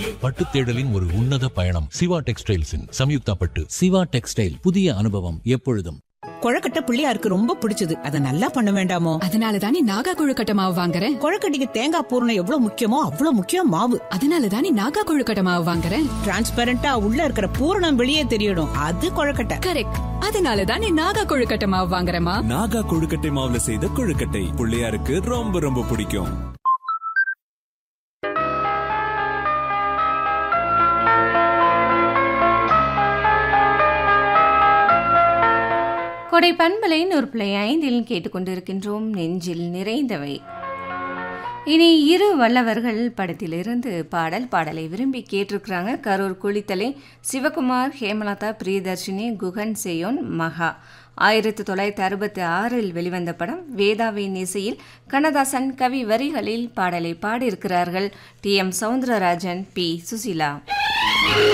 பட்டு தேடலின் ஒரு உன்னத பயணம் சிவா டெக்ஸ்டைல்ஸின் சம்யுக்தா பட்டு சிவா டெக்ஸ்டைல் புதிய அனுபவம் எப்பொழுதும் கொழக்கட்டை பிள்ளையாருக்கு ரொம்ப பிடிச்சது அதை நல்லா பண்ண வேண்டாமோ அதனால தானே நாகா கொழுக்கட்டை மாவு வாங்குறேன் கொழக்கட்டைக்கு தேங்காய் பூரணம் எவ்வளவு முக்கியமோ அவ்வளவு முக்கியம் மாவு அதனால தானே நாகா கொழுக்கட்டை மாவு வாங்குறேன் டிரான்ஸ்பெரண்டா உள்ள இருக்கிற பூரணம் வெளியே தெரியணும் அது கொழக்கட்டை கரெக்ட் அதனால தானே நாகா கொழுக்கட்டை மாவு வாங்குறேமா நாகா கொழுக்கட்டை மாவுல செய்த கொழுக்கட்டை பிள்ளையாருக்கு ரொம்ப ரொம்ப பிடிக்கும் கொடை பண்பலை நூற்புலை ஐந்தில் கேட்டுக்கொண்டிருக்கின்றோம் நெஞ்சில் நிறைந்தவை இனி இரு வல்லவர்கள் படத்திலிருந்து பாடல் பாடலை விரும்பி கேட்டிருக்கிறாங்க கரூர் குளித்தலை சிவகுமார் ஹேமலதா பிரியதர்ஷினி குகன் சேயோன் மகா ஆயிரத்தி தொள்ளாயிரத்தி அறுபத்தி ஆறில் வெளிவந்த படம் வேதாவின் இசையில் கண்ணதாசன் கவி வரிகளில் பாடலை பாடியிருக்கிறார்கள் T M Soundararajan P Susheela